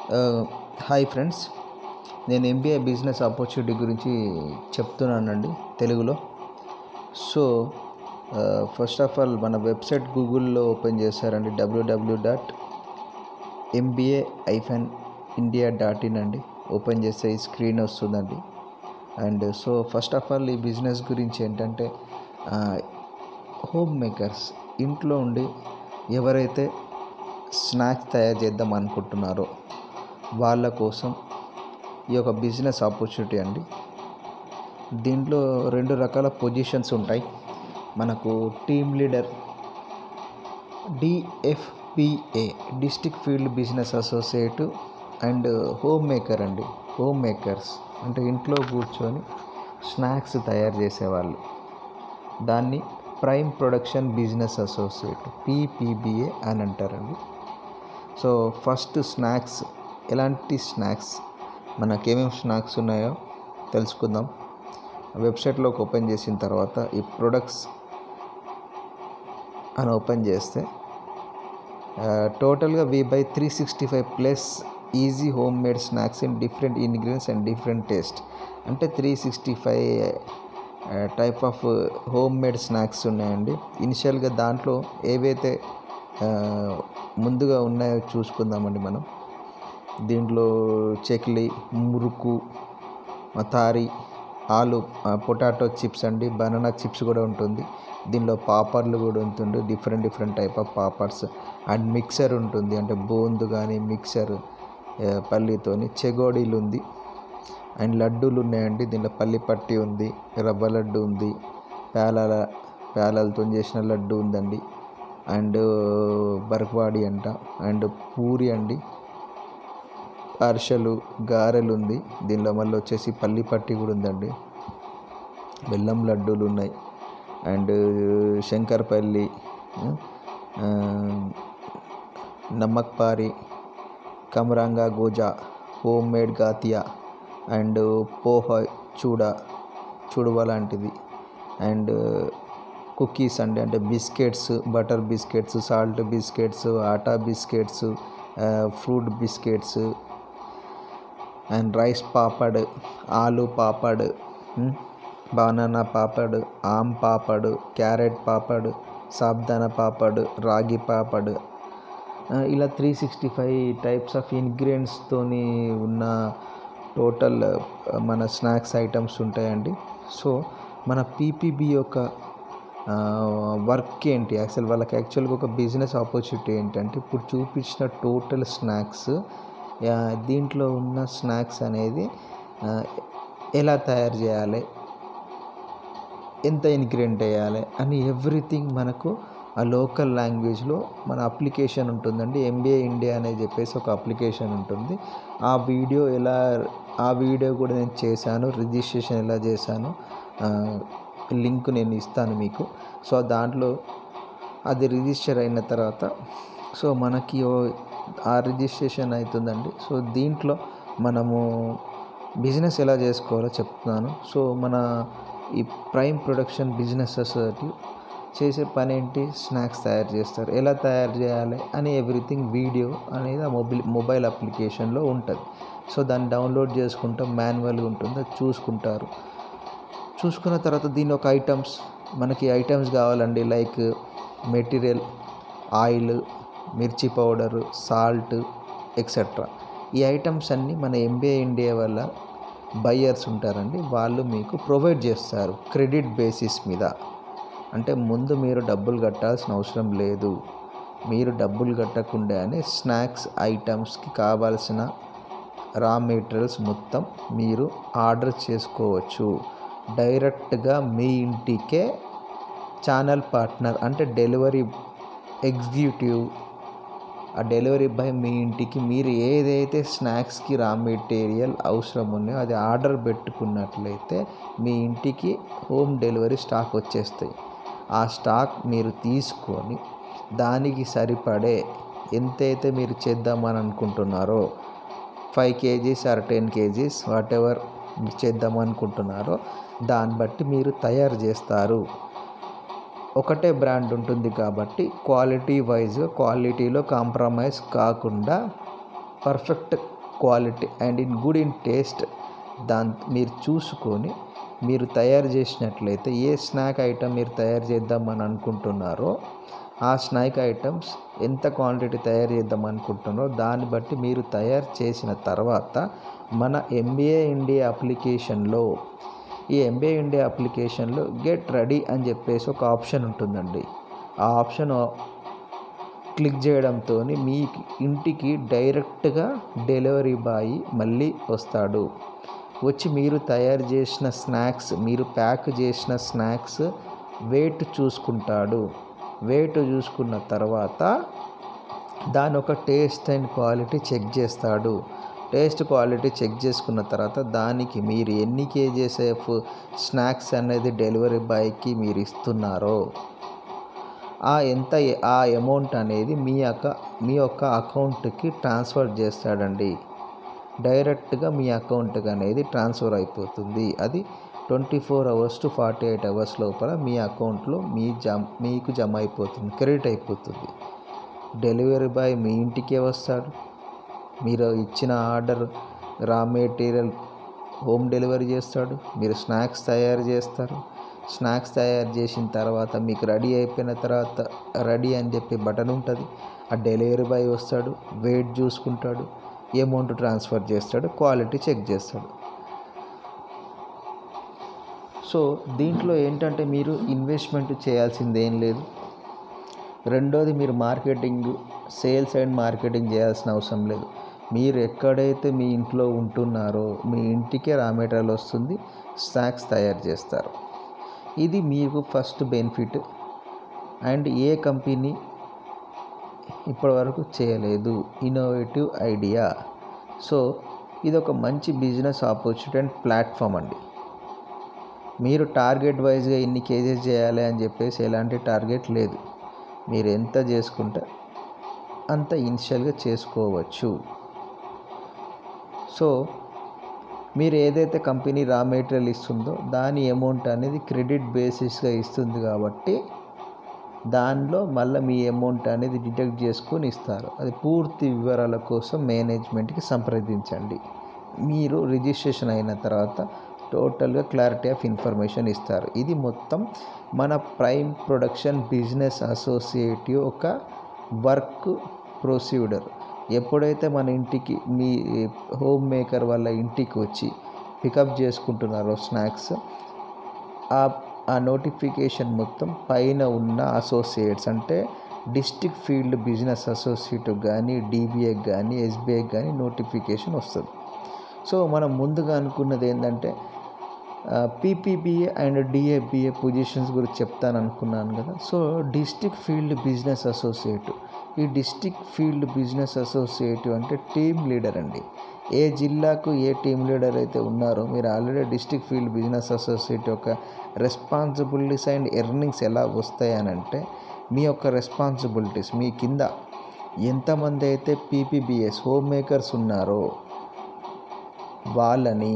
hi friends నేను MBA business opportunity గురించి చెప్తున్నానండి తెలుగులో సో ఫస్ట్ ఆఫ్ ఆల్ మన వెబ్సైట్ గూగుల్లో ఓపెన్ చేశారండి W W dot MBA hyphen India dot in అండి ఓపెన్ చేస్తే ఈ స్క్రీన్ వస్తుందండి and so first of all ఈ బిజినెస్ గురించి ఏంటంటే హోమ్ మేకర్స్ ఇంట్లో ఉండి ఎవరైతే స్నాక్స్ తయారు చేద్దాం అనుకుంటున్నారో వాళ్ళ కోసం ఈ యొక్క బిజినెస్ ఆపర్చునిటీ అండి దీంట్లో రెండు రకాల పొజిషన్స్ ఉంటాయి మనకు team leader DFPA district field business associate and home maker అండి హోమ్ మేకర్స్ అంటే ఇంట్లో కూర్చొని స్నాక్స్ తయారు చేసేవాళ్ళు దాన్ని prime production business associate PPBA అని అంటారండి సో ఫస్ట్ స్నాక్స్ ఎలాంటి స్నాక్స్ మనకేమేమి స్నాక్స్ ఉన్నాయో తెలుసుకుందాం వెబ్సైట్లోకి ఓపెన్ చేసిన తర్వాత ఈ ప్రొడక్ట్స్ అని ఓపెన్ చేస్తే టోటల్గా V by three sixty five plus easy home made snacks in different ingredients and different taste అంటే three sixty five type of home made snacks ఉన్నాయండి ఇనిషియల్గా దాంట్లో ఏవైతే ముందుగా ఉన్నాయో చూసుకుందామండి మనం దీంట్లో చెక్లీ మురుకు మతారి ఆలు పొటాటో చిప్స్ అండి బనానా చిప్స్ కూడా ఉంటుంది దీనిలో పాపర్లు కూడా ఉంటుంది డిఫరెంట్ డిఫరెంట్ టైప్ ఆఫ్ పాపర్స్ అండ్ మిక్సర్ ఉంటుంది అంటే బోందు కానీ మిక్సర్ పల్లితోని చెగోడీలు ఉంది అండ్ లడ్డూలు ఉన్నాయండి దీనిలో పల్లి పట్టి ఉంది రవ్వ లడ్డు ఉంది పేలాల పేలాలతో చేసిన లడ్డు ఉందండి అండ్ బర్క్వాడి అంట అండ్ పూరి అండి అరిసెలు గారెలు ఉంది దీనిలో మళ్ళీ వచ్చేసి పల్లి పట్టి కూడా ఉందండి బెల్లం లడ్డూలు ఉన్నాయి అండ్ శంకరపల్లి నమ్మక్ పారి కమరాంగా గోజా home made gathiya and poha చూడ చూడువ లాంటిది అండ్ కుకీస్ అండి అంటే biscuits butter biscuits salt biscuits atta biscuits fruit biscuits and rice papad aloo papad banana papad aam papad carrot papad sabudana papad ragi papad ఇలా three sixty five types of ఇంగ్రీడియంట్స్తోని ఉన్న టోటల్ మన స్నాక్స్ ఐటమ్స్ ఉంటాయండి సో మన పీపీబీ యొక్క వర్క్ ఏంటి అసలు వాళ్ళకి యాక్చువల్గా ఒక బిజినెస్ ఆపర్చునిటీ ఏంటంటే ఇప్పుడు చూపించిన టోటల్ స్నాక్స్ దీంట్లో ఉన్న స్నాక్స్ అనేది ఎలా తయారు చేయాలి ఎంత ఇంగ్రీడియంట్ వేయాలి అని ఎవ్రీథింగ్ మనకు ఆ లోకల్ లాంగ్వేజ్లో మన అప్లికేషన్ ఉంటుందండి ఎంబీఏ ఇండియా అని చెప్పేసి ఒక అప్లికేషన్ ఉంటుంది ఆ వీడియో ఎలా ఆ వీడియో కూడా నేను చేశాను రిజిస్ట్రేషన్ ఎలా చేశాను లింక్ నేను ఇస్తాను మీకు సో దాంట్లో అది రిజిస్టర్ అయిన తర్వాత సో మనకి ఆ రిజిస్ట్రేషన్ అవుతుందండి సో దీంట్లో మనము బిజినెస్ ఎలా చేసుకోవాలో చెప్తున్నాను సో మన ఈ ప్రైమ్ ప్రొడక్షన్ బిజినెస్ సొసైటీ చేసే పని ఏంటి స్నాక్స్ తయారు చేస్తారు ఎలా తయారు చేయాలి అని ఎవ్రీథింగ్ వీడియో అనేది ఆ మొబైల్ మొబైల్ అప్లికేషన్లో ఉంటుంది సో దాన్ని డౌన్లోడ్ చేసుకుంటాం మాన్యువల్గా ఉంటుంది అది చూసుకుంటారు చూసుకున్న తర్వాత దీని ఒక ఐటమ్స్ మనకి ఐటమ్స్ కావాలండి లైక్ మెటీరియల్ ఆయిల్ మిర్చి పౌడరు సాల్ట్ ఎక్సెట్రా ఈ ఐటమ్స్ అన్నీ మన ఎంబీఏ ఇండియా వల్ల బయ్యర్స్ ఉంటారండి వాళ్ళు మీకు ప్రొవైడ్ చేస్తారు క్రెడిట్ బేసిస్ మీద అంటే ముందు మీరు డబ్బులు కట్టాల్సిన అవసరం లేదు మీరు డబ్బులు కట్టకుండానే స్నాక్స్ ఐటమ్స్కి కావాల్సిన రా మెటీరియల్స్ మొత్తం మీరు ఆర్డర్ చేసుకోవచ్చు డైరెక్ట్గా మీ ఇంటికే ఛానల్ పార్ట్నర్ అంటే డెలివరీ ఎగ్జిక్యూటివ్ ఆ డెలివరీ బాయ్ మీ ఇంటికి మీరు ఏదైతే స్నాక్స్కి రా మెటీరియల్ అవసరం ఉన్నాయో అది ఆర్డర్ పెట్టుకున్నట్లయితే మీ ఇంటికి హోమ్ డెలివరీ స్టాక్ వచ్చేస్తాయి ఆ స్టాక్ మీరు తీసుకొని దానికి సరిపడే ఎంతైతే మీరు చేద్దామని అనుకుంటున్నారో five kgs or ten kgs whatever చేద్దాం అనుకుంటున్నారో దాన్ని బట్టి మీరు తయారు చేస్తారు ఒకటే బ్రాండ్ ఉంటుంది కాబట్టి క్వాలిటీ వైజ్ క్వాలిటీలో కాంప్రమైజ్ కాకుండా perfect quality and in good in taste దాని మీరు చూసుకొని మీరు తయారు చేసినట్లయితే ఏ స్నాక్ ఐటమ్ మీరు తయారు చేద్దామని అనుకుంటున్నారో ఆ స్నాక్ ఐటమ్స్ ఎంత క్వాంటిటీ తయారు చేద్దాం అనుకుంటున్నారో దాన్ని బట్టి మీరు తయారు చేసిన తర్వాత మన ఎంబీఏ ఇండియా అప్లికేషన్లో ఈ ఎంబీఏ ఇండియా అప్లికేషన్లో గెట్ రెడీ అని చెప్పేసి ఒక ఆప్షన్ ఉంటుందండి ఆ ఆప్షన్ క్లిక్ చేయడంతో మీ ఇంటికి డైరెక్ట్గా డెలివరీ బాయ్ మళ్ళీ వస్తాడు వచ్చి మీరు తయారు చేసిన స్నాక్స్ మీరు ప్యాక్ చేసిన స్నాక్స్ వెయిట్ చూసుకుంటాడు వెయిట్ చూసుకున్న తర్వాత దాని ఒక టేస్ట్ అండ్ క్వాలిటీ చెక్ చేస్తాడు టేస్ట్ క్వాలిటీ చెక్ చేసుకున్న తర్వాత దానికి మీరు ఎన్ని కేజీస్ ఆఫ్ స్నాక్స్ అనేది డెలివరీ బాయ్కి మీరు ఇస్తున్నారో ఆ ఎంత ఆ అమౌంట్ అనేది మీ యొక్క మీ యొక్క అకౌంట్కి ట్రాన్స్ఫర్ చేస్తాడండి డైరెక్ట్గా మీ అకౌంట్కి అనేది ట్రాన్స్ఫర్ అయిపోతుంది అది twenty four hours to forty eight hours లోపల మీ అకౌంట్లో మీ జమ మీకు జమ అయిపోతుంది క్రెడిట్ అయిపోతుంది డెలివరీ బాయ్ మీ ఇంటికే వస్తాడు మీరు ఇచ్చిన order raw material home delivery చేస్తాడు మీరు స్నాక్స్ తయారు చేస్తారు స్నాక్స్ తయారు చేసిన తర్వాత మీకు రెడీ అయిపోయిన తర్వాత రెడీ అని చెప్పి బటన్ ఉంటుంది ఆ డెలివరీ బాయ్ వస్తాడు వెయిట్ చూసుకుంటాడు అమౌంట్ ట్రాన్స్ఫర్ చేస్తాడు క్వాలిటీ చెక్ చేస్తాడు సో దీంట్లో ఏంటంటే మీరు ఇన్వెస్ట్మెంట్ చేయాల్సింది ఏం లేదు రెండోది మీరు మార్కెటింగ్ సేల్స్ అండ్ మార్కెటింగ్ చేయాల్సిన అవసరం లేదు మీరు ఎక్కడైతే మీ ఇంట్లో ఉంటున్నారో మీ ఇంటికే రా మెటీరియల్ వస్తుంది స్నాక్స్ తయారు చేస్తారు ఇది మీకు ఫస్ట్ బెనిఫిట్ అండ్ ఏ కంపెనీ ఇప్పటివరకు చేయలేదు ఇన్నోవేటివ్ ఐడియా సో ఇది ఒక మంచి బిజినెస్ ఆపర్చునిటీ అండ్ ప్లాట్ఫామ్ అండి మీరు టార్గెట్ వైజ్గా ఇన్ని కేజెస్ చేయాలి అని చెప్పేసి ఎలాంటి టార్గెట్ లేదు మీరు ఎంత చేసుకుంటే అంత ఇనిషియల్గా చేసుకోవచ్చు సో మీరు ఏదైతే కంపెనీ రా మెటీరియల్ ఇస్తుందో దాని అమౌంట్ అనేది క్రెడిట్ బేసిస్గా ఇస్తుంది కాబట్టి దానిలో మళ్ళీ మీ అమౌంట్ అనేది డిడక్ట్ చేసుకొని ఇస్తారు అది పూర్తి వివరాల కోసం మేనేజ్మెంట్కి సంప్రదించండి మీరు రిజిస్ట్రేషన్ అయిన తర్వాత టోటల్గా క్లారిటీ ఆఫ్ ఇన్ఫర్మేషన్ ఇస్తారు ఇది మొత్తం మన ప్రైమ్ ప్రొడక్షన్ బిజినెస్ అసోసియేటివ్ ఒక వర్క్ ప్రొసీడర్ ఎప్పుడైతే మన ఇంటికి మీ హోమ్ మేకర్ వాళ్ళ ఇంటికి వచ్చి పికప్ చేసుకుంటున్నారో స్నాక్స్ ఆ ఆ నోటిఫికేషన్ మొత్తం పైన ఉన్న అసోసియేట్స్ అంటే డిస్టిక్ ఫీల్డ్ బిజినెస్ అసోసియేటివ్ కానీ డీబీఏ కానీ ఎస్బీఐ కానీ నోటిఫికేషన్ వస్తుంది సో మనం ముందుగా అనుకున్నది ఏంటంటే పీపీబీఏ అండ్ డిఏబిఏ పొజిషన్స్ గురించి చెప్తాను అనుకున్నాను కదా so district field business associative ఈ డిస్టిక్ ఫీల్డ్ బిజినెస్ అసోసియేటివ్ అంటే టీమ్ లీడర్ అండి ఏ జిల్లాకు ఏ టీమ్ లీడర్ అయితే ఉన్నారో మీరు already district field business associative యొక్క రెస్పాన్సిబిలిటీస్ అండ్ ఎర్నింగ్స్ ఎలా వస్తాయనంటే మీ యొక్క రెస్పాన్సిబిలిటీస్ మీ కింద ఎంతమంది అయితే పీపీబీఎస్ హోమ్ మేకర్స్ ఉన్నారో వాళ్ళని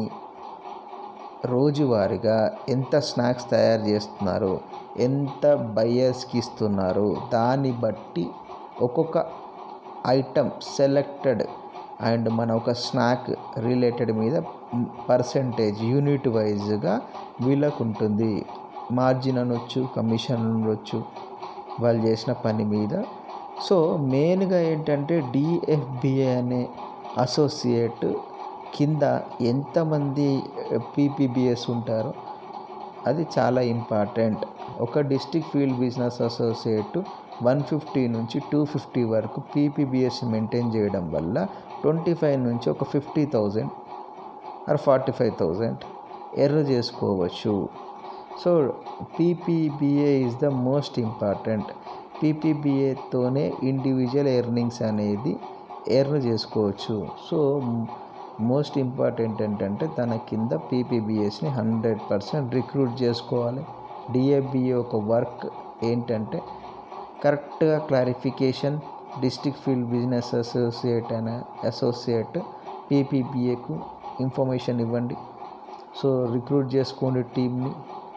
రోజువారీగా ఎంత స్నాక్స్ తయారు చేస్తున్నారు ఎంత బయ్యర్స్కి ఇస్తున్నారు దాన్ని బట్టి ఒక్కొక్క ఐటమ్ సెలెక్టెడ్ అండ్ మన ఒక స్నాక్ రిలేటెడ్ మీద పర్సంటేజ్ యూనిట్ వైజ్గా వీళ్ళకు ఉంటుంది మార్జిన్ అనొచ్చు కమిషన్ అనొచ్చు వాళ్ళు చేసిన పని మీద సో మెయిన్గా ఏంటంటే డిఎఫ్బిఏ అనే అసోసియేట్ కింద ఎంతమంది పీపీబీఎస్ ఉంటారో అది చాలా ఇంపార్టెంట్ ఒక district field business associate one fifty నుంచి టూ ఫిఫ్టీ వరకు పీపీబీఎస్ మెయింటైన్ చేయడం వల్ల ట్వంటీ ఫైవ్ నుంచి ఒక fifty thousand or forty five thousand ఎర్ర చేసుకోవచ్చు so PPBA is the most important పీపీబీఏతోనే ఇండివిజువల్ ఎర్నింగ్స్ అనేది ఎర్న్ చేసుకోవచ్చు సో మోస్ట్ ఇంపార్టెంట్ ఏంటంటే తన కింద పీపీబీఎస్ని హండ్రెడ్ పర్సెంట్ రిక్రూట్ చేసుకోవాలి డిఏబిఏ ఒక వర్క్ ఏంటంటే కరెక్ట్గా clarification district field business associate అనే అసోసియేట్ పీపీబీఏకు ఇన్ఫర్మేషన్ ఇవ్వండి సో రిక్రూట్ చేసుకోండి టీంని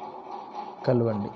కలవండి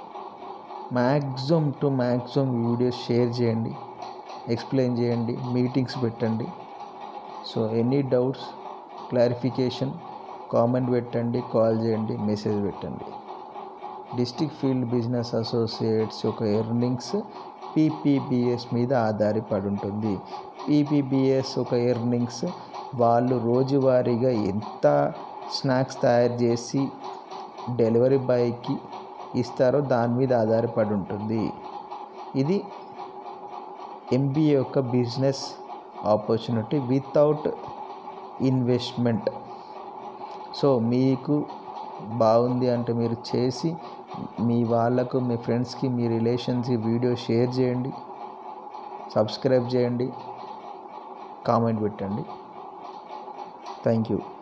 maximum to maximum videos share చేయండి ఎక్స్ప్లెయిన్ చేయండి మీటింగ్స్ పెట్టండి so any doubts clarification comment పెట్టండి కాల్ చేయండి మెసేజ్ పెట్టండి డిస్టిక్ ఫీల్డ్ బిజినెస్ అసోసియేట్స్ యొక్క ఎర్నింగ్స్ పీపీబీఎస్ మీద ఆధారపడి ఉంటుంది పీపీబీఎస్ ఒక ఎర్నింగ్స్ వాళ్ళు రోజువారీగా ఎంత స్నాక్స్ తయారు చేసి డెలివరీ బాయ్కి ఇస్తారో దాని మీద ఆధారపడి ఉంటుంది ఇది ఎంబీఏ యొక్క business opportunity without investment so మీకు బాగుంది అంటే మీరు చేసి మీ వాళ్ళకు మీ ఫ్రెండ్స్కి మీ రిలేషన్స్కి వీడియో షేర్ చేయండి సబ్స్క్రైబ్ చేయండి కామెంట్ పెట్టండి థ్యాంక్ యూ